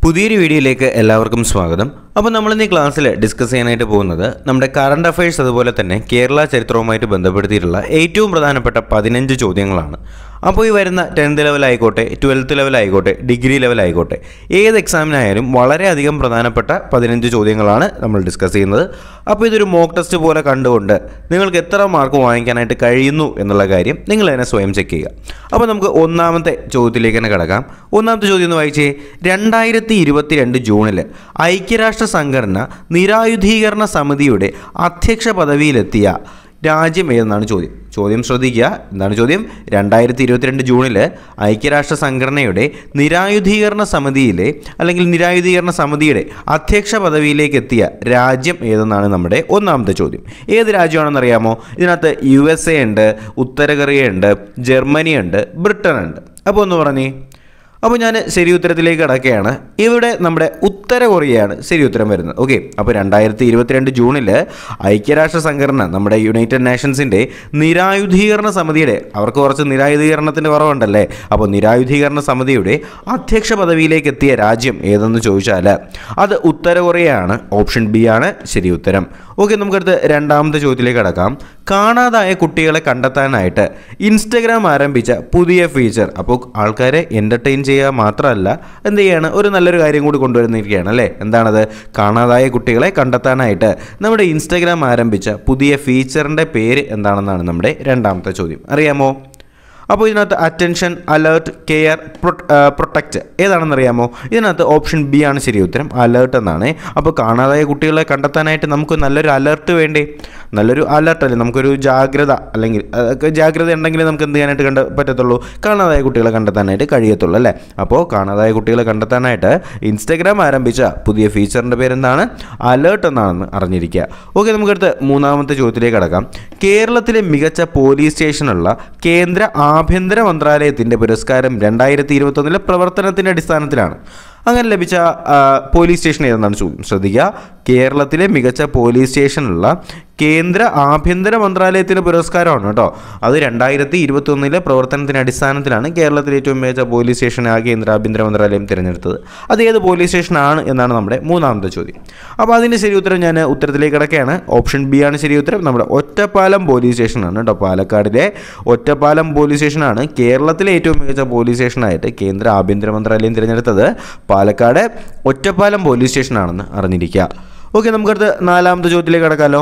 പുതിയൊരു വീഡിയോയിലേക്ക് എല്ലാവർക്കും സ്വാഗതം അപ്പോൾ നമ്മൾ ഇന്ന് ഈ ക്ലാസ്സിൽ ഡിസ്കസ് ചെയ്യാനായിട്ട് പോകുന്നത് നമ്മുടെ കറണ്ട് അഫയേഴ്സ് അതുപോലെ തന്നെ കേരള ചരിത്രവുമായിട്ട് ബന്ധപ്പെടുത്തിയിട്ടുള്ള ഏറ്റവും പ്രധാനപ്പെട്ട പതിനഞ്ച് ചോദ്യങ്ങളാണ് അപ്പോൾ ഈ വരുന്ന ടെൻത്ത് ലെവൽ ആയിക്കോട്ടെ ട്വൽത്ത് ലെവൽ ആയിക്കോട്ടെ ഡിഗ്രി ലെവൽ ആയിക്കോട്ടെ ഏത് എക്സാമിനായാലും വളരെയധികം പ്രധാനപ്പെട്ട പതിനഞ്ച് ചോദ്യങ്ങളാണ് നമ്മൾ ഡിസ്കസ് ചെയ്യുന്നത് അപ്പോൾ ഇതൊരു മോക്ക് ടെസ്റ്റ് പോലെ കണ്ടുകൊണ്ട് നിങ്ങൾക്ക് എത്ര മാർക്ക് വാങ്ങിക്കാനായിട്ട് കഴിയുന്നു എന്നുള്ള കാര്യം നിങ്ങൾ തന്നെ സ്വയം ചെക്ക് ചെയ്യുക അപ്പോൾ നമുക്ക് ഒന്നാമത്തെ ചോദ്യത്തിലേക്ക് തന്നെ കിടക്കാം ഒന്നാമത്തെ ചോദ്യം ഒന്ന് വായിച്ചേ രണ്ടായിരത്തി ഇരുപത്തിരണ്ട് ജൂണിൽ ഐക്യരാഷ്ട്ര സംഘടന നിരായുധീകരണ സമിതിയുടെ അധ്യക്ഷ പദവിയിലെത്തിയ രാജ്യം ഏതെന്നാണ് ചോദ്യം ചോദ്യം ശ്രദ്ധിക്കുക എന്താണ് ചോദ്യം രണ്ടായിരത്തി ഇരുപത്തിരണ്ട് ജൂണിൽ ഐക്യരാഷ്ട്ര സംഘടനയുടെ നിരായുധീകരണ സമിതിയിലെ അല്ലെങ്കിൽ നിരായുധീകരണ സമിതിയുടെ അധ്യക്ഷ പദവിയിലേക്ക് എത്തിയ രാജ്യം ഏതെന്നാണ് നമ്മുടെ ഒന്നാമത്തെ ചോദ്യം ഏത് രാജ്യമാണെന്ന് അറിയാമോ ഇതിനകത്ത് യു എസ് എ ഉണ്ട് ഉത്തര കൊറിയ ഉണ്ട് ജർമ്മനി ഉണ്ട് ബ്രിട്ടൻ ഉണ്ട് അപ്പോൾ ഒന്ന് പറഞ്ഞേ അപ്പോൾ ഞാൻ ശരി ഉത്തരത്തിലേക്ക് കിടക്കുകയാണ് ഇവിടെ നമ്മുടെ ഉത്തര കൊറിയയാണ് ശരി ഉത്തരം വരുന്നത് ഓക്കെ അപ്പോൾ രണ്ടായിരത്തി ഇരുപത്തിരണ്ട് ജൂണിൽ ഐക്യരാഷ്ട്ര സംഘടന നമ്മുടെ യുണൈറ്റഡ് നേഷൻസിൻ്റെ നിരായുധീകരണ സമിതിയുടെ അവർക്ക് കുറച്ച് നിരായുധീകരണത്തിൻ്റെ കുറവുണ്ടല്ലേ അപ്പോൾ നിരായുധീകരണ സമിതിയുടെ അധ്യക്ഷ പദവിയിലേക്ക് എത്തിയ രാജ്യം ഏതെന്ന് ചോദിച്ചാൽ അത് ഉത്തര കൊറിയയാണ് ഓപ്ഷൻ ബി ആണ് ശരി ഉത്തരം ഓക്കെ നമുക്കടുത്ത് രണ്ടാമത്തെ ചോദ്യത്തിലേക്ക് കിടക്കാം കാണാതായ കുട്ടികളെ കണ്ടെത്താനായിട്ട് ഇൻസ്റ്റഗ്രാം ആരംഭിച്ച പുതിയ ഫീച്ചർ അപ്പോൾ ആൾക്കാരെ എൻ്റർടൈൻ ചെയ്യുക മാത്രമല്ല എന്ത് ചെയ്യാണ് ഒരു നല്ലൊരു കാര്യം കൂടി കൊണ്ടുവരുന്നിരിക്കുകയാണ് അല്ലേ എന്താണത് കാണാതായ കുട്ടികളെ കണ്ടെത്താനായിട്ട് നമ്മുടെ ഇൻസ്റ്റഗ്രാം ആരംഭിച്ച പുതിയ ഫീച്ചറിൻ്റെ പേര് എന്താണെന്നാണ് നമ്മുടെ രണ്ടാമത്തെ ചോദ്യം അറിയാമോ അപ്പോൾ ഇതിനകത്ത് അറ്റൻഷൻ അലേർട്ട് കെയർ പ്രൊട്ടക്റ്റ് ഏതാണെന്ന് അറിയാമോ ഇതിനകത്ത് ഓപ്ഷൻ ബി ആണ് ശരി ഉത്തരം അലേർട്ട് എന്നാണ് അപ്പോൾ കാണാതായ കുട്ടികളെ കണ്ടെത്താനായിട്ട് നമുക്ക് നല്ലൊരു അലേർട്ട് വേണ്ടേ നല്ലൊരു അലേർട്ട് അല്ലേ നമുക്കൊരു ജാഗ്രത അല്ലെങ്കിൽ അതൊക്കെ ജാഗ്രത ഉണ്ടെങ്കിൽ നമുക്ക് എന്ത് ചെയ്യാനായിട്ട് കണ്ട പറ്റത്തുള്ളൂ കാണാതായ കുട്ടികളെ കണ്ടെത്താനായിട്ട് കഴിയത്തുള്ളൂ അല്ലേ അപ്പോൾ കാണാതായ കുട്ടികളെ കണ്ടെത്താനായിട്ട് ഇൻസ്റ്റഗ്രാം ആരംഭിച്ച പുതിയ ഫീച്ചറിൻ്റെ പേരെന്താണ് അലേർട്ട് എന്നാണെന്ന് അറിഞ്ഞിരിക്കുക ഓക്കെ നമുക്കടുത്ത് മൂന്നാമത്തെ ചോദ്യത്തിലേക്ക് കടക്കാം കേരളത്തിലെ മികച്ച പോലീസ് സ്റ്റേഷനുള്ള കേന്ദ്ര ആഭ്യന്തര മന്ത്രാലയത്തിൻ്റെ പുരസ്കാരം രണ്ടായിരത്തി ഇരുപത്തൊന്നിലെ പ്രവർത്തനത്തിൻ്റെ അടിസ്ഥാനത്തിലാണ് അങ്ങനെ ലഭിച്ച ആ, പോലീസ് സ്റ്റേഷൻ ഏതെന്നാണ് ചോദ്യം ശ്രദ്ധിക്കുക കേരളത്തിലെ മികച്ച പോലീസ് സ്റ്റേഷനുള്ള കേന്ദ്ര ആഭ്യന്തര മന്ത്രാലയത്തിൻ്റെ പുരസ്കാരമാണ് കേട്ടോ അത് രണ്ടായിരത്തി ഇരുപത്തൊന്നിലെ പ്രവർത്തനത്തിൻ്റെ അടിസ്ഥാനത്തിലാണ് കേരളത്തിലെ ഏറ്റവും മികച്ച പോലീസ് സ്റ്റേഷൻ ആ കേന്ദ്ര ആഭ്യന്തര മന്ത്രാലയം തിരഞ്ഞെടുത്തത് അത് ഏത് പോലീസ് സ്റ്റേഷനാണ് എന്നാണ് നമ്മുടെ മൂന്നാമത്തെ ചോദ്യം അപ്പോൾ അതിൻ്റെ ശരി ഉത്തരം ഞാൻ ഉത്തരത്തിലേക്ക് കിടക്കുകയാണ് ഓപ്ഷൻ ബി ആണ് ശരി ഉത്തരം നമ്മുടെ ഒറ്റപ്പാലം പോലീസ് സ്റ്റേഷനാണ് കേട്ടോ പാലക്കാടിലെ ഒറ്റപ്പാലം പോലീസ് സ്റ്റേഷനാണ് കേരളത്തിലെ ഏറ്റവും മികച്ച പോലീസ് സ്റ്റേഷനായിട്ട് കേന്ദ്ര ആഭ്യന്തര മന്ത്രാലയം തിരഞ്ഞെടുത്തത് പാലക്കാട് ഒറ്റപ്പാലം പോലീസ് സ്റ്റേഷനാണെന്ന് അറിഞ്ഞിരിക്കുക ഓക്കെ നമുക്കടുത്ത് നാലാമത്തെ ചോദ്യത്തിലേക്ക് കിടക്കാമല്ലോ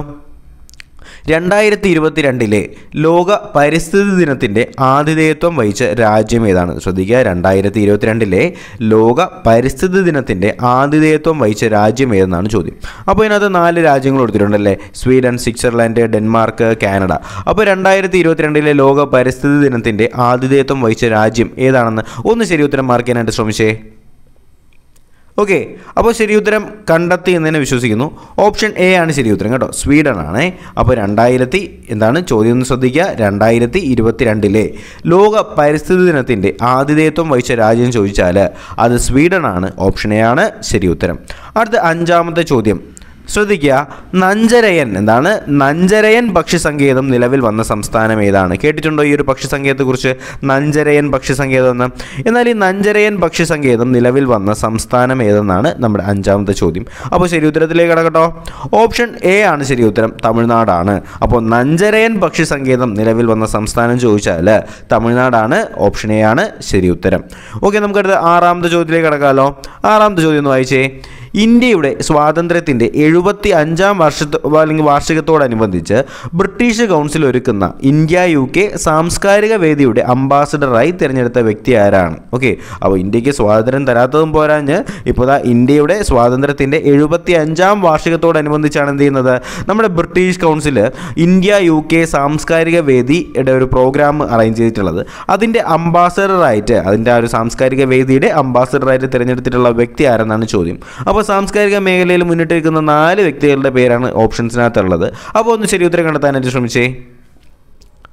രണ്ടായിരത്തി ഇരുപത്തിരണ്ടിലെ ലോക പരിസ്ഥിതി ദിനത്തിൻ്റെ ആതിഥേയത്വം വഹിച്ച രാജ്യം ഏതാണ് ശ്രദ്ധിക്കുക രണ്ടായിരത്തി ഇരുപത്തിരണ്ടിലെ ലോക പരിസ്ഥിതി ദിനത്തിൻ്റെ ആതിഥേയത്വം വഹിച്ച രാജ്യം ഏതെന്നാണ് ചോദ്യം അപ്പോൾ ഇതിനകത്ത് നാല് രാജ്യങ്ങൾ കൊടുത്തിട്ടുണ്ടല്ലേ സ്വീഡൻ സ്വിറ്റ്സർലാൻഡ് ഡെൻമാർക്ക് കാനഡ അപ്പോൾ രണ്ടായിരത്തി ഇരുപത്തിരണ്ടിലെ ലോക പരിസ്ഥിതി ദിനത്തിൻ്റെ ആതിഥേയത്വം വഹിച്ച രാജ്യം ഏതാണെന്ന് ഒന്ന് ശരി ഉത്തരം മാർക്ക് ചെയ്യാനായിട്ട് ശ്രമിച്ചേ ഓക്കെ അപ്പോൾ ശരി ഉത്തരം കണ്ടെത്തി എന്ന് തന്നെ വിശ്വസിക്കുന്നു ഓപ്ഷൻ എ ആണ് ശരി ഉത്തരം കേട്ടോ സ്വീഡൻ ആണ് അപ്പോൾ രണ്ടായിരത്തി എന്താണ് ചോദ്യം ഒന്ന് ശ്രദ്ധിക്കുക രണ്ടായിരത്തി ഇരുപത്തിരണ്ടിലെ ലോക പരിസ്ഥിതി ദിനത്തിൻ്റെ ആതിഥേയത്വം വഹിച്ച രാജ്യം ചോദിച്ചാൽ അത് സ്വീഡൻ ആണ് ഓപ്ഷൻ എ ആണ് ശരി ഉത്തരം അടുത്ത അഞ്ചാമത്തെ ചോദ്യം ശ്രദ്ധിക്കുക നഞ്ചരയൻ എന്താണ് നഞ്ചരയൻ പക്ഷിസങ്കേതം നിലവിൽ വന്ന സംസ്ഥാനം ഏതാണ് കേട്ടിട്ടുണ്ടോ ഈ ഒരു പക്ഷിസങ്കേതത്തെക്കുറിച്ച് നഞ്ചരയൻ പക്ഷിസങ്കേതം എന്ന് എന്നാൽ ഈ നഞ്ചരയൻ പക്ഷിസങ്കേതം നിലവിൽ വന്ന സംസ്ഥാനം ഏതെന്നാണ് നമ്മുടെ അഞ്ചാമത്തെ ചോദ്യം അപ്പോൾ ശരി ഉത്തരത്തിലേക്ക് കിടക്കട്ടോ ഓപ്ഷൻ എ ആണ് ശരി ഉത്തരം തമിഴ്നാടാണ് അപ്പോൾ നഞ്ചരയൻ പക്ഷിസങ്കേതം നിലവിൽ വന്ന സംസ്ഥാനം ചോദിച്ചാൽ തമിഴ്നാടാണ് ഓപ്ഷൻ എ ആണ് ശരി ഉത്തരം ഓക്കെ നമുക്കടുത്ത് ആറാമത്തെ ചോദ്യത്തിലേക്ക് കിടക്കാമല്ലോ ആറാമത്തെ ചോദ്യം ഒന്ന് വായിച്ചേ ഇന്ത്യയുടെ സ്വാതന്ത്ര്യത്തിൻ്റെ എഴുപത്തി അഞ്ചാം വർഷത്തോ അല്ലെങ്കിൽ വാർഷികത്തോടനുബന്ധിച്ച് ബ്രിട്ടീഷ് കൗൺസിൽ ഒരുക്കുന്ന ഇന്ത്യ യു കെ സാംസ്കാരിക വേദിയുടെ അംബാസഡറായി തിരഞ്ഞെടുത്ത വ്യക്തി ആരാണ് ഓക്കെ അപ്പോൾ ഇന്ത്യക്ക് സ്വാതന്ത്ര്യം തരാത്തതും പോരാഞ്ഞ് ഇപ്പോൾ ദാ ഇന്ത്യയുടെ സ്വാതന്ത്ര്യത്തിൻ്റെ എഴുപത്തി അഞ്ചാം വാർഷികത്തോടനുബന്ധിച്ചാണ് എന്ത് ചെയ്യുന്നത് നമ്മുടെ British council India U K സാംസ്കാരിക വേദിയുടെ ഒരു പ്രോഗ്രാം അറേഞ്ച് ചെയ്തിട്ടുള്ളത് അതിൻ്റെ അംബാസഡറായിട്ട് അതിൻ്റെ ആ ഒരു സാംസ്കാരിക വേദിയുടെ അംബാസഡറായിട്ട് തിരഞ്ഞെടുത്തിട്ടുള്ള വ്യക്തി ആരെന്നാണ് ചോദ്യം അപ്പോൾ സാംസ്കാരിക മേഖലയിൽ മുന്നിട്ടിരിക്കുന്ന നാല് വ്യക്തികളുടെ പേരാണ് ഓപ്ഷൻസിനകത്തുള്ളത് അപ്പോൾ ഒന്ന് ശരി ഉത്തരം കണ്ടെത്താനായിട്ട് ശ്രമിച്ചേ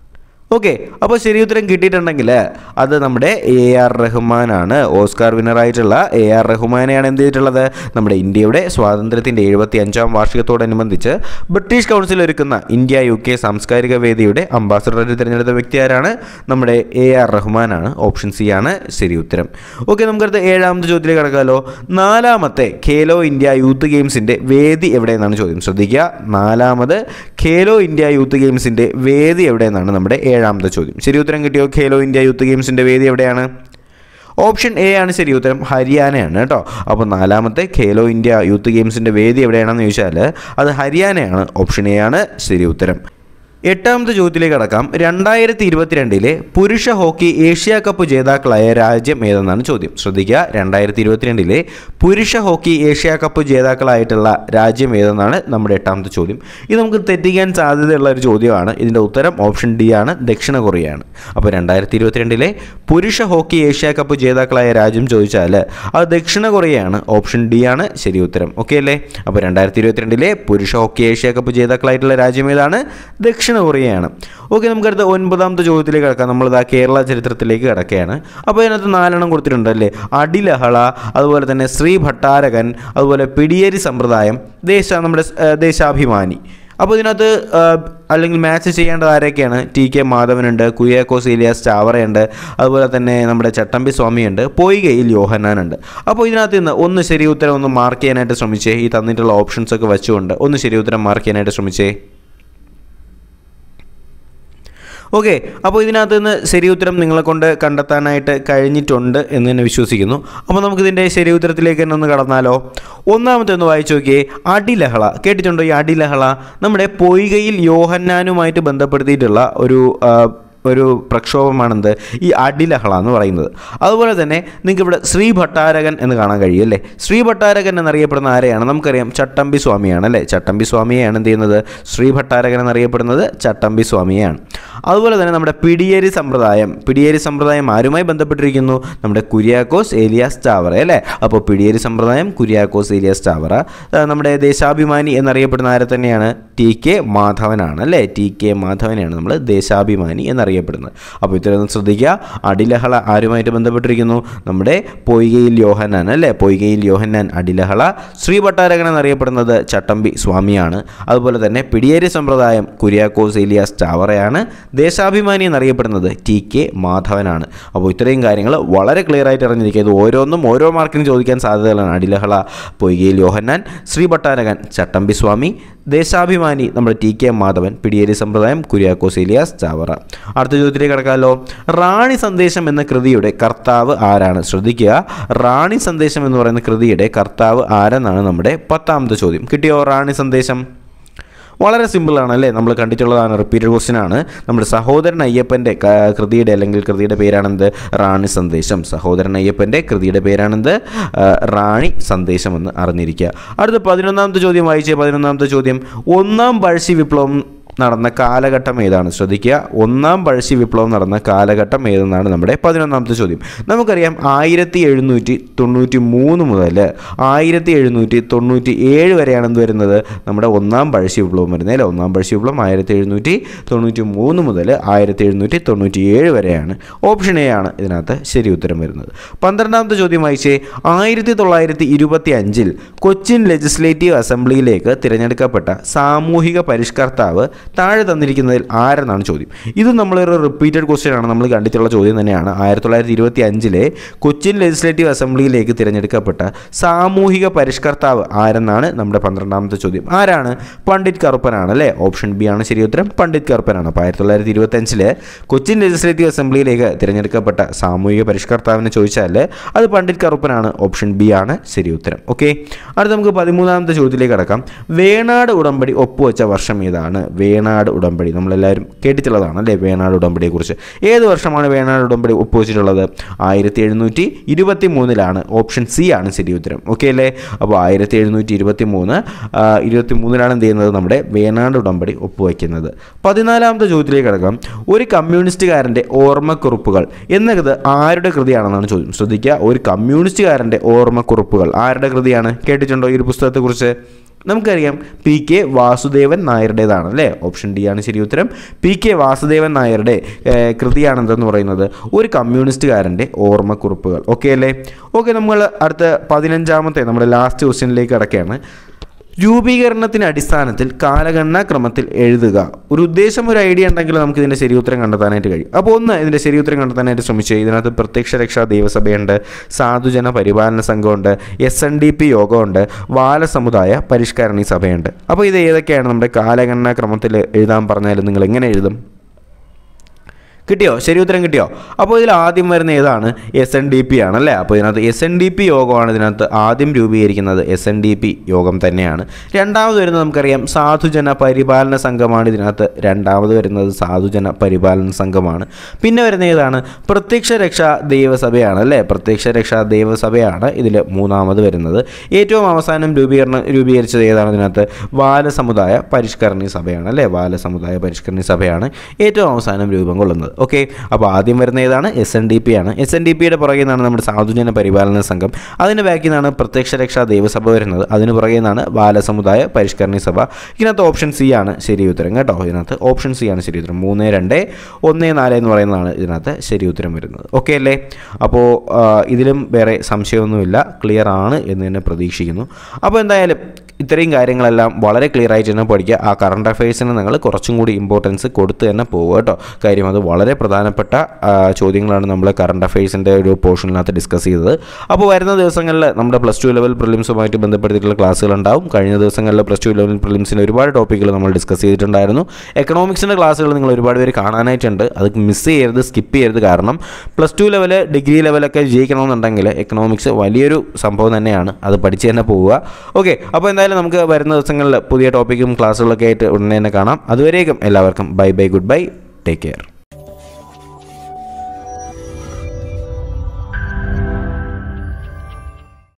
ഓക്കെ അപ്പോൾ ശരി ഉത്തരം കിട്ടിയിട്ടുണ്ടെങ്കിൽ അത് നമ്മുടെ എ ആർ റഹ്മാനാണ് ഓസ്കാർ വിന്നറായിട്ടുള്ള എ ആർ റഹ്മാനെയാണ് എന്ത് ചെയ്തിട്ടുള്ളത് നമ്മുടെ ഇന്ത്യയുടെ സ്വാതന്ത്ര്യത്തിൻ്റെ എഴുപത്തി അഞ്ചാം വാർഷികത്തോടനുബന്ധിച്ച് ബ്രിട്ടീഷ് കൗൺസിൽ ഒരുക്കുന്ന ഇന്ത്യ യു കെ സാംസ്കാരിക വേദിയുടെ അംബാസഡറായിട്ട് തിരഞ്ഞെടുത്ത വ്യക്തി ആരാണ് നമ്മുടെ എ ആർ റഹ്മാനാണ് ഓപ്ഷൻ സി ആണ് ശരി ഉത്തരം ഓക്കെ നമുക്കടുത്ത് ഏഴാമത്തെ ചോദ്യത്തിലേക്ക് കിടക്കാമല്ലോ നാലാമത്തെ ഖേലോ ഇന്ത്യ യൂത്ത് ഗെയിംസിൻ്റെ വേദി എവിടെയെന്നാണ് ചോദ്യം ശ്രദ്ധിക്കുക നാലാമത് ഖേലോ ഇന്ത്യ യൂത്ത് ഗെയിംസിൻ്റെ വേദി എവിടെയെന്നാണ് നമ്മുടെ ഏഴാമത്തെ ചോദ്യം ശരി ഉത്തരം കിട്ടിയോ ഖേലോ ഇന്ത്യ യൂത്ത് ഗെയിംസിൻ്റെ വേദി എവിടെയാണ് ഓപ്ഷൻ എ ആണ് ശരി ഉത്തരം ഹരിയാനയാണ് കേട്ടോ അപ്പോൾ നാലാമത്തെ ഖേലോ ഇന്ത്യ യൂത്ത് ഗെയിംസിൻ്റെ വേദി എവിടെയാണെന്ന് ചോദിച്ചാൽ അത് ഹരിയാനയാണ് ഓപ്ഷൻ എ ആണ് ശരി ഉത്തരം എട്ടാമത്തെ ചോദ്യത്തിലേക്ക് കടക്കാം രണ്ടായിരത്തി ഇരുപത്തിരണ്ടിലെ പുരുഷ ഹോക്കി ഏഷ്യ കപ്പ് ജേതാക്കളായ രാജ്യം ഏതെന്നാണ് ചോദ്യം ശ്രദ്ധിക്കുക രണ്ടായിരത്തി ഇരുപത്തിരണ്ടിലെ പുരുഷ ഹോക്കി ഏഷ്യ കപ്പ് ജേതാക്കളായിട്ടുള്ള രാജ്യം ഏതെന്നാണ് നമ്മുടെ എട്ടാമത്തെ ചോദ്യം ഇത് നമുക്ക് തെറ്റിക്കാൻ സാധ്യതയുള്ള ഒരു ചോദ്യമാണ് ഇതിൻ്റെ ഉത്തരം ഓപ്ഷൻ ഡി ആണ് ദക്ഷിണ കൊറിയയാണ് അപ്പോൾ രണ്ടായിരത്തി ഇരുപത്തിരണ്ടിലെ പുരുഷ ഹോക്കി ഏഷ്യ കപ്പ് ജേതാക്കളായ രാജ്യം ചോദിച്ചാൽ അത് ദക്ഷിണ കൊറിയയാണ് ഓപ്ഷൻ ഡി ആണ് ശരി ഉത്തരം ഓക്കെ അല്ലേ അപ്പോൾ രണ്ടായിരത്തി ഇരുപത്തിരണ്ടിലെ പുരുഷ ഹോക്കി ഏഷ്യ കപ്പ് ജേതാക്കളായിട്ടുള്ള രാജ്യം ഏതാണ് ദക്ഷിണ കൊറിയയാണ് ഓക്കെ നമുക്കടുത്ത ഒൻപതാമത്തെ ചോദ്യത്തിലേക്ക് കിടക്കാം നമ്മളിതാ കേരള ചരിത്രത്തിലേക്ക് കിടക്കുകയാണ് അപ്പോൾ ഇതിനകത്ത് നാലെണ്ണം കൊടുത്തിട്ടുണ്ട് അല്ലേ അടിലഹള അതുപോലെ തന്നെ ശ്രീ ഭട്ടാരകൻ അതുപോലെ പിടിയേരി സമ്പ്രദായം ദേശ നമ്മുടെ ഏഹ്, ദേശാഭിമാനി അപ്പോൾ ഇതിനകത്ത് ആ, അല്ലെങ്കിൽ മാച്ച് ചെയ്യേണ്ടത് ആരൊക്കെയാണ് ടി കെ മാധവനുണ്ട് കുര്യാക്കോസ് ഇലിയാസ് ചാവറയുണ്ട് അതുപോലെ തന്നെ നമ്മുടെ ചട്ടമ്പി സ്വാമിയുണ്ട് പൊയ്കയിൽ യോഹന്നാനുണ്ട് അപ്പോൾ ഇതിനകത്ത് നിന്ന് ഒന്ന് ശരി ഉത്തരം ഒന്ന് മാർക്ക് ചെയ്യാനായിട്ട് ശ്രമിച്ചേ ഈ തന്നിട്ടുള്ള ഓപ്ഷൻസ് ഒക്കെ വെച്ചുകൊണ്ട് ഒന്ന് ശരി ഉത്തരം മാർക്ക് ചെയ്യാനായിട്ട് ശ്രമിച്ചേ ഓക്കെ അപ്പോൾ ഇതിനകത്ത് നിന്ന് ശരി ഉത്തരം നിങ്ങളെ കൊണ്ട് കണ്ടെത്താനായിട്ട് കഴിഞ്ഞിട്ടുണ്ട് എന്ന് തന്നെ വിശ്വസിക്കുന്നു അപ്പോൾ നമുക്കിതിൻ്റെ ശരി ഉത്തരത്തിലേക്ക് തന്നെ ഒന്ന് കടന്നാലോ ഒന്നാമത്തെ ഒന്ന് വായിച്ചു നോക്കിയേ അടിലഹള കേട്ടിട്ടുണ്ടോ ഈ അടിലഹള നമ്മുടെ പൊയ്കയിൽ യോഹന്നാനുമായിട്ട് ബന്ധപ്പെടുത്തിയിട്ടുള്ള ഒരു ആ, ഒരു പ്രക്ഷോഭമാണെന്ത് ഈ അടിലഹള എന്ന് പറയുന്നത് അതുപോലെ തന്നെ നിങ്ങൾക്ക് ഇവിടെ ശ്രീ ഭട്ടാരകൻ എന്ന് കാണാൻ കഴിയും അല്ലേ ശ്രീ ഭട്ടാരകൻ എന്നറിയപ്പെടുന്ന ആരെയാണ് നമുക്കറിയാം ചട്ടമ്പി സ്വാമിയാണ് അല്ലേ ചട്ടമ്പി സ്വാമിയെയാണ് എന്ത് ചെയ്യുന്നത് ശ്രീ ഭട്ടാരകൻ എന്നറിയപ്പെടുന്നത് ചട്ടമ്പി സ്വാമിയെയാണ് അതുപോലെ തന്നെ നമ്മുടെ പിടിയേരി സമ്പ്രദായം പിടിയേരി സമ്പ്രദായം ആരുമായി ബന്ധപ്പെട്ടിരിക്കുന്നു നമ്മുടെ കുര്യാക്കോസ് ഏലിയാസ് ചാവറ അല്ലേ അപ്പോൾ പിടിയേരി സമ്പ്രദായം കുര്യാക്കോസ് ഏലിയാസ് ചാവറ ആ, നമ്മുടെ ദേശാഭിമാനി എന്നറിയപ്പെടുന്ന ആരെ തന്നെയാണ് ടി കെ മാധവനാണ് അല്ലേ ടി കെ മാധവനെയാണ് നമ്മൾ ദേശാഭിമാനി എന്നറിയപ്പെടുന്നത് അപ്പോൾ ഇത്തരം ശ്രദ്ധിക്കുക അടിലഹള ആരുമായിട്ട് ബന്ധപ്പെട്ടിരിക്കുന്നു നമ്മുടെ പൊയ്കയിൽ യോഹന്നാൻ അല്ലേ പൊയ്കയിൽ യോഹന്നാൻ അടിലഹള ശ്രീ ഭട്ടാരകൻ എന്നറിയപ്പെടുന്നത് ചട്ടമ്പി സ്വാമിയാണ് അതുപോലെ തന്നെ പിടിയേരി സമ്പ്രദായം കുര്യാക്കോസ് ഏലിയാസ് ചാവറയാണ് ദേശാഭിമാനി എന്നറിയപ്പെടുന്നത് ടി കെ മാധവനാണ് അപ്പോൾ ഇത്രയും കാര്യങ്ങൾ വളരെ ക്ലിയർ ആയിട്ട് അറിഞ്ഞിരിക്കുക ഇത് ഓരോന്നും ഓരോ മാർക്കിന് ചോദിക്കാൻ സാധ്യതകളാണ് അടിലഹള പൊയ്കയിൽ യോഹന്നാൻ ശ്രീ ഭട്ടാരകൻ ചട്ടമ്പി സ്വാമി ദേശാഭിമാനി നമ്മുടെ ടി കെ മാധവൻ പിടിയേരി സമ്പ്രദായം കുര്യാക്കോസ് ഏലിയാസ് ചാവറ അടുത്ത ചോദ്യത്തിലേക്ക് കിടക്കാമല്ലോ റാണി സന്ദേശം എന്ന കൃതിയുടെ കർത്താവ് ആരാണ് ശ്രദ്ധിക്കുക റാണി സന്ദേശം എന്ന് പറയുന്ന കൃതിയുടെ കർത്താവ് ആരെന്നാണ് നമ്മുടെ പത്താമത്തെ ചോദ്യം കിട്ടിയോ റാണി സന്ദേശം വളരെ സിമ്പിളാണ് അല്ലേ നമ്മൾ കണ്ടിട്ടുള്ളതാണ് റിപ്പീറ്റഡ് ക്വസ്റ്റ്യൻ ആണ് നമ്മുടെ സഹോദരൻ അയ്യപ്പൻ്റെ ക- കൃതിയുടെ അല്ലെങ്കിൽ കൃതിയുടെ പേരാണെന്ത് റാണി സന്ദേശം സഹോദരൻ അയ്യപ്പൻ്റെ കൃതിയുടെ പേരാണെന്ത് ആ, റാണി സന്ദേശം എന്ന് അറിഞ്ഞിരിക്കുക അടുത്ത പതിനൊന്നാമത്തെ ചോദ്യം വായിച്ചേ പതിനൊന്നാമത്തെ ചോദ്യം ഒന്നാം പഴശ്ശി വിപ്ലവം നടന്ന കാലഘട്ടം ഏതാണ് ശ്രദ്ധിക്കുക ഒന്നാം പഴശ്ശി വിപ്ലവം നടന്ന കാലഘട്ടം ഏതെന്നാണ് നമ്മുടെ പതിനൊന്നാമത്തെ ചോദ്യം നമുക്കറിയാം ആയിരത്തി എഴുന്നൂറ്റി തൊണ്ണൂറ്റി മൂന്ന് മുതൽ ആയിരത്തി എഴുന്നൂറ്റി തൊണ്ണൂറ്റി ഏഴ് വരെയാണ് എന്ത് വരുന്നത് നമ്മുടെ ഒന്നാം പഴശ്ശി വിപ്ലവം വരുന്നത് അല്ലേ ഒന്നാം പഴശ്ശി വിപ്ലവം ആയിരത്തി എഴുന്നൂറ്റി തൊണ്ണൂറ്റി മൂന്ന് മുതൽ ആയിരത്തി എഴുന്നൂറ്റി തൊണ്ണൂറ്റി ഏഴ് വരെയാണ് ഓപ്ഷൻ എ ആണ് ഇതിനകത്ത് ശരി ഉത്തരം വരുന്നത് പന്ത്രണ്ടാമത്തെ ചോദ്യം വായിച്ചേ ആയിരത്തി തൊള്ളായിരത്തി ഇരുപത്തി അഞ്ചിൽ കൊച്ചിൻ ലെജിസ്ലേറ്റീവ് അസംബ്ലിയിലേക്ക് തിരഞ്ഞെടുക്കപ്പെട്ട സാമൂഹിക പരിഷ്കർത്താവ് താഴെ തന്നിരിക്കുന്നതിൽ ആരെന്നാണ് ചോദ്യം ഇത് നമ്മളൊരു റിപ്പീറ്റഡ് ക്വസ്റ്റ്യൻ ആണ് നമ്മൾ കണ്ടിട്ടുള്ള ചോദ്യം തന്നെയാണ് ആയിരത്തി തൊള്ളായിരത്തി ഇരുപത്തി അഞ്ചിലെ കൊച്ചിൻ ലെജിസ്ലേറ്റീവ് അസംബ്ലിയിലേക്ക് തിരഞ്ഞെടുക്കപ്പെട്ട സാമൂഹിക പരിഷ്കർത്താവ് ആരെന്നാണ് നമ്മുടെ പന്ത്രണ്ടാമത്തെ ചോദ്യം ആരാണ് പണ്ഡിറ്റ് കറുപ്പനാണ് അല്ലേ ഓപ്ഷൻ ബി ആണ് ശരി ഉത്തരം പണ്ഡിറ്റ് കറുപ്പനാണ് അപ്പോൾ ആയിരത്തി തൊള്ളായിരത്തി ഇരുപത്തി അഞ്ചില് കൊച്ചിൻ ലെജിസ്ലേറ്റീവ് അസംബ്ലിയിലേക്ക് തിരഞ്ഞെടുക്കപ്പെട്ട സാമൂഹിക പരിഷ്കർത്താവിനെ ചോദിച്ചാൽ അത് പണ്ഡിറ്റ് കറുപ്പനാണ് ഓപ്ഷൻ ബി ആണ് ശരി ഉത്തരം ഓക്കെ അടുത്ത നമുക്ക് പതിമൂന്നാമത്തെ ചോദ്യത്തിലേക്ക് കടക്കാം വേണാട് ഉടമ്പടി ഒപ്പുവെച്ച വർഷം ഏതാണ് വേണാട് ഉടമ്പടി നമ്മളെല്ലാവരും കേട്ടിട്ടുള്ളതാണ് അല്ലേ വേണാട് ഉടമ്പടിയെക്കുറിച്ച് ഏത് വർഷമാണ് വേണാട് ഉടമ്പടി ഒപ്പുവെച്ചിട്ടുള്ളത് ആയിരത്തി എഴുന്നൂറ്റി ഇരുപത്തി മൂന്നിലാണ് ഓപ്ഷൻ സി ആണ് ശരി ഉത്തരം ഓക്കെ അല്ലേ അപ്പോൾ ആയിരത്തി എഴുന്നൂറ്റി ഇരുപത്തി മൂന്ന് ഇരുപത്തി മൂന്നിലാണ് എന്ത് ചെയ്യുന്നത് നമ്മുടെ വേണാട് ഉടമ്പടി ഒപ്പുവയ്ക്കുന്നത് പതിനാലാമത്തെ ചോദ്യത്തിലേക്ക് കിടക്കാം ഒരു കമ്മ്യൂണിസ്റ്റുകാരൻ്റെ ഓർമ്മക്കുറിപ്പുകൾ എന്നത് ആരുടെ കൃതിയാണെന്നാണ് ചോദ്യം ശ്രദ്ധിക്കുക ഒരു കമ്മ്യൂണിസ്റ്റുകാരൻ്റെ ഓർമ്മക്കുറിപ്പുകൾ ആരുടെ കൃതിയാണ് കേട്ടിട്ടുണ്ടോ ഈ ഒരു പുസ്തകത്തെക്കുറിച്ച് നമുക്കറിയാം പി കെ വാസുദേവൻ നായരുടേതാണ് അല്ലേ ഓപ്ഷൻ ഡി ആണ് ശരി ഉത്തരം പി കെ വാസുദേവൻ നായരുടെ ഏഹ്, കൃതിയാണ് എന്തെന്ന് പറയുന്നത് ഒരു കമ്മ്യൂണിസ്റ്റുകാരൻ്റെ ഓർമ്മക്കുറിപ്പുകൾ ഓക്കെ അല്ലേ ഓക്കെ നമ്മൾ അടുത്ത പതിനഞ്ചാമത്തെ നമ്മുടെ ലാസ്റ്റ് ക്വസ്റ്റ്യനിലേക്ക് കിടക്കുകയാണ് രൂപീകരണത്തിന് അടിസ്ഥാനത്തിൽ കാലഗണനാ ക്രമത്തിൽ എഴുതുക ഒരു ഉദ്ദേശം ഒരു ഐഡിയ ഉണ്ടെങ്കിൽ നമുക്ക് ഇതിൻ്റെ ശരി ഉത്തരം കണ്ടെത്താനായിട്ട് കഴിയും അപ്പോൾ ഒന്ന് ഇതിൻ്റെ ശരി ഉത്തരം കണ്ടെത്താനായിട്ട് ശ്രമിച്ചു ഇതിനകത്ത് പ്രത്യക്ഷ രക്ഷാ ദൈവസഭയുണ്ട് സാധുജന പരിപാലന സംഘമുണ്ട് എസ് എൻ ഡി പി യോഗമുണ്ട് ബാലസമുദായ പരിഷ്കരണി സഭയുണ്ട് അപ്പോൾ ഇത് ഏതൊക്കെയാണ് നമ്മുടെ കാലഗണനാ ക്രമത്തിൽ എഴുതാൻ പറഞ്ഞാൽ നിങ്ങൾ എങ്ങനെ എഴുതും കിട്ടിയോ ശരി ഉത്തരം കിട്ടിയോ അപ്പോൾ ഇതിൽ ആദ്യം വരുന്ന ഏതാണ് എസ് എൻ ഡി പി ആണ് അല്ലേ അപ്പോൾ ഇതിനകത്ത് എസ് എൻ ഡി പി യോഗമാണ് ഇതിനകത്ത് ആദ്യം രൂപീകരിക്കുന്നത് എസ് എൻ ഡി പി യോഗം തന്നെയാണ് രണ്ടാമത് വരുന്നത് നമുക്കറിയാം സാധുജന പരിപാലന സംഘമാണ് ഇതിനകത്ത് രണ്ടാമത് വരുന്നത് സാധുജന പരിപാലന സംഘമാണ് പിന്നെ വരുന്ന ഏതാണ് പ്രത്യക്ഷ രക്ഷാ ദൈവസഭയാണ് അല്ലേ പ്രത്യക്ഷ രക്ഷാ ദൈവസഭയാണ് ഇതിൽ മൂന്നാമത് വരുന്നത് ഏറ്റവും അവസാനം രൂപീകരണം രൂപീകരിച്ചത് ഏതാണ് ഇതിനകത്ത് ബാലസമുദായ പരിഷ്കരണി സഭയാണ് അല്ലേ ബാലസമുദായ പരിഷ്കരണി സഭയാണ് ഏറ്റവും അവസാനം രൂപം കൊള്ളുന്നത് ഓക്കെ അപ്പോൾ ആദ്യം വരുന്ന ഏതാണ് എസ് എൻ ഡി പി ആണ് എസ് എൻ ഡി പിയുടെ പുറകെ നിന്നാണ് നമ്മുടെ സാധുജന പരിപാലന സംഘം അതിന് ബാക്കിൽ നിന്നാണ് പ്രത്യക്ഷ രക്ഷാ ദൈവസഭ വരുന്നത് അതിന് പുറകെ നിന്നാണ് ബാലസമുദായ പരിഷ്കരണി സഭ ഇതിനകത്ത് ഓപ്ഷൻ സി ആണ് ശരി ഉത്തരം കേട്ടോ ഇതിനകത്ത് ഓപ്ഷൻ സി ആണ് ശരി ഉത്തരം മൂന്ന് രണ്ട് ഒന്ന് നാല് എന്ന് പറയുന്നതാണ് ഇതിനകത്ത് ശരി ഉത്തരം വരുന്നത് ഓക്കെ അല്ലേ അപ്പോൾ ആ, ഇതിലും വേറെ സംശയമൊന്നുമില്ല ക്ലിയർ ആണ് എന്ന് തന്നെ പ്രതീക്ഷിക്കുന്നു അപ്പോൾ എന്തായാലും ഇത്രയും കാര്യങ്ങളെല്ലാം വളരെ ക്ലിയർ ആയിട്ട് തന്നെ പഠിക്കുക ആ കറണ്ട് അഫയേഴ്സിന് നിങ്ങൾ കുറച്ചും കൂടി ഇമ്പോർട്ടൻസ് കൊടുത്ത് തന്നെ പോവുക കേട്ടോ കാര്യം അത് വളരെ പ്രധാനപ്പെട്ട ആ, ചോദ്യങ്ങളാണ് നമ്മൾ കറണ്ട് അഫയേഴ്സിൻ്റെ ഒരു പോർഷനിനകത്ത് ഡിസ്കസ് ചെയ്തത് അപ്പോൾ വരുന്ന ദിവസങ്ങളിൽ നമ്മുടെ പ്ലസ് ടു ലെവൽ പ്രിലിംസുമായിട്ട് ബന്ധപ്പെടുത്തിയിട്ടുള്ള ക്ലാസ്സുകൾ ഉണ്ടാവും കഴിഞ്ഞ ദിവസങ്ങളിൽ പ്ലസ് ടു ലെവൽ പ്രിലിംസിൻ്റെ ഒരുപാട് ടോപ്പിക്കുകൾ നമ്മൾ ഡിസ്കസ് ചെയ്തിട്ടുണ്ടായിരുന്നു എക്കണോമിക്സിൻ്റെ ക്ലാസ്സുകൾ നിങ്ങൾ ഒരുപാട് പേര് കാണാനായിട്ടുണ്ട് അത് മിസ് ചെയ്യരുത് സ്കിപ്പ് ചെയ്യരുത് കാരണം പ്ലസ് ടു ലെവൽ ഡിഗ്രി ലെവലൊക്കെ ജയിക്കണമെന്നുണ്ടെങ്കിൽ എക്കണോമിക്സ് വലിയൊരു സംഭവം തന്നെയാണ് അത് പഠിച്ച് തന്നെ പോവുക ഓക്കെ അപ്പോൾ എന്തായാലും നമുക്ക് വരുന്ന ദിവസങ്ങളിൽ പുതിയ ടോപ്പിക്കും ക്ലാസ്സുകളൊക്കെ ആയിട്ട് ഉടനെ തന്നെ കാണാം അതുവരേക്കും എല്ലാവർക്കും bye bye goodbye take care